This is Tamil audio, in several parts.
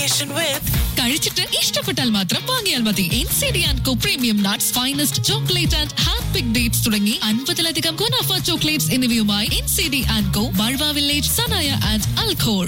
കഴിച്ചിട്ട് ഇഷ്ടപ്പെട്ടാൽ മാത്രം വാങ്ങിയാൽ മതി N C D and co premium nuts finest chocolate and hand pick dates തുടങ്ങി അൻപതിലധികം ഗുണാഫ ചോക്ലേറ്റ്സ് എന്നിവയുമായി N C D and co ബൾവ വില്ലേജ് സനായ ആൻഡ് അൽഖോൾ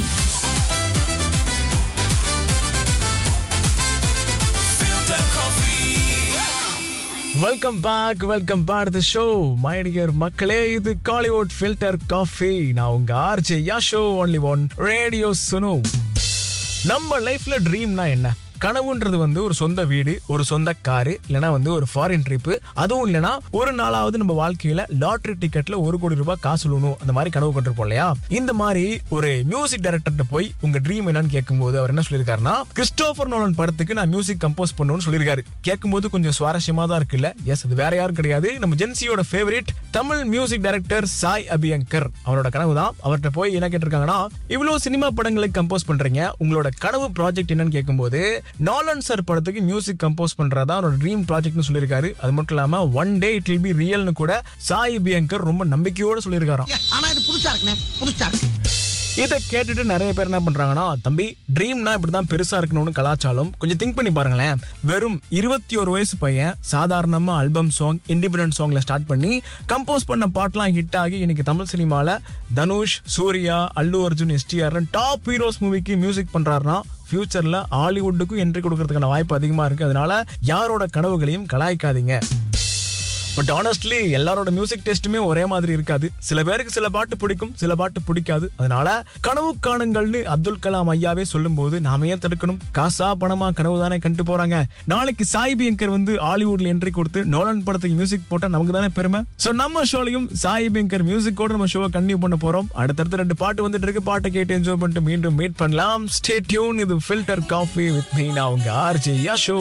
welcome back welcome back the show my dear மக்களே இது காலிவுட் ஃபில்டர் காஃபி நான் உங்க ஆர்ஜே யா ஷோ ஒன்லி ஒன் ரேடியோ சுனு நம்ம லைஃப்ல ட்ரீம்னா என்ன கனவுன்றது வந்து ஒரு சொந்த வீடு ஒரு சொந்த காரு இல்லனா வந்து ஒரு ஃபாரின் ட்ரிப் அதுவும் இல்லனா ஒரு நாளாவது நம்ம வாழ்க்கையில லாட்டரி டிக்கெட்ல ஒரு கோடி ரூபாய் காசு விழணும் அந்த மாதிரி கனவு கொண்டிருப்போம் இல்லையா இந்த மாதிரி ஒரு மியூசிக் டைரக்டர்கிட்ட போய் உங்க ட்ரீம் என்னன்னு கேட்கும்போது அவர் என்ன சொல்லியிருக்காருன்னா கிறிஸ்டோபர் நோலன் படத்துக்கு நான் மியூசிக் கம்போஸ் பண்ணணும்னு சொல்லியிருக்காரு கேட்கும்போது கொஞ்சம் சுவாரஸ்யமா தான் இருக்குல்ல எஸ் அது வேற யாரும் கிடையாது நம்ம ஜென்சியோட favourite Tamil music director Sai Abhyankar அவரோட கனவு தான் அவர்கிட்ட போய் என்ன கேட்டிருக்காங்கன்னா இவ்வளவு சினிமா படங்களுக்கு கம்போஸ் பண்றீங்க உங்களோட கனவு ப்ராஜெக்ட் என்னன்னு கேட்கும்போது நாலன் சார் படத்துக்கு மியூசிக் கம்போஸ் பண்றதா அவரோட ட்ரீம் ப்ராஜெக்ட்னு சொல்லியிருக்காரு அது மட்டும் இல்லாம one day it will be ரியல்னு கூட சாய் அபியங்கர் ரொம்ப நம்பிக்கையோட சொல்லியிருக்காராம் ஆனா இது புதுசா இருக்குண்ணே புதுசா இருக்கு இதை கேட்டுட்டு நிறைய பேர் என்ன பண்றாங்கன்னா தம்பி ட்ரீம்னா இப்படிதான் பெருசா இருக்கணும்னு கலாச்சாரம் கொஞ்சம் திங்க் பண்ணி பாருங்களேன் வெறும் இருபத்தி ஒரு வயசு பையன் சாதாரணமா ஆல்பம் சாங் இண்டிபெண்டன்ட் சாங்ல ஸ்டார்ட் பண்ணி கம்போஸ் பண்ண பாட்டெல்லாம் ஹிட் ஆகி இன்னைக்கு தமிழ் சினிமால Dhanush Suriya Allu Arjun STR top heroes மூவிக்கு மியூசிக் பண்றாருன்னா ஃபியூச்சர்ல ஹாலிவுட்டுக்கும் என்ட்ரி கொடுக்கறதுக்கான வாய்ப்பு அதிகமா இருக்கு அதனால யாரோட கனவுகளையும் கலாய்க்காதீங்க பட் ஆனஸ்ட்லி எல்லாரோட மியூசிக் டேஸ்ட்டுமே ஒரே மாதிரி இருக்காது சில பேருக்கு சில பாட்டு பிடிக்கும் சில பாட்டு பிடிக்காது அதனால கனவு காணுங்கள்னு அப்துல் கலாம் ஐயாவே சொல்லும்போது நாம ஏன் தடுக்கணும் காசா பணமா கனவு தானே கண்டு போறாங்க நாளைக்கு சாய் பியங்கர் வந்து ஹாலிவுட்ல என்ட்ரி கொடுத்து நோலன் படத்துக்கு மியூசிக் போட்டா நமக்கு தானே பெருமை சோ நம்ம ஷோலையும் சாய் பியங்கர் மியூசிக்கோட நம்ம ஷோவை கண்டினியூ பண்ண போறோம் அடுத்தடுத்து ரெண்டு பாட்டு வந்துட்டு இருக்கு பாட்டை கேட்டு என்ஜாய் பண்ணிட்டு மீண்டும் மீட் பண்ணலாம் ஸ்டே டியூன் இது ஃபில்டர் காஃபி வித் மீ நான் உங்க ஆர்ஜே யா ஷோ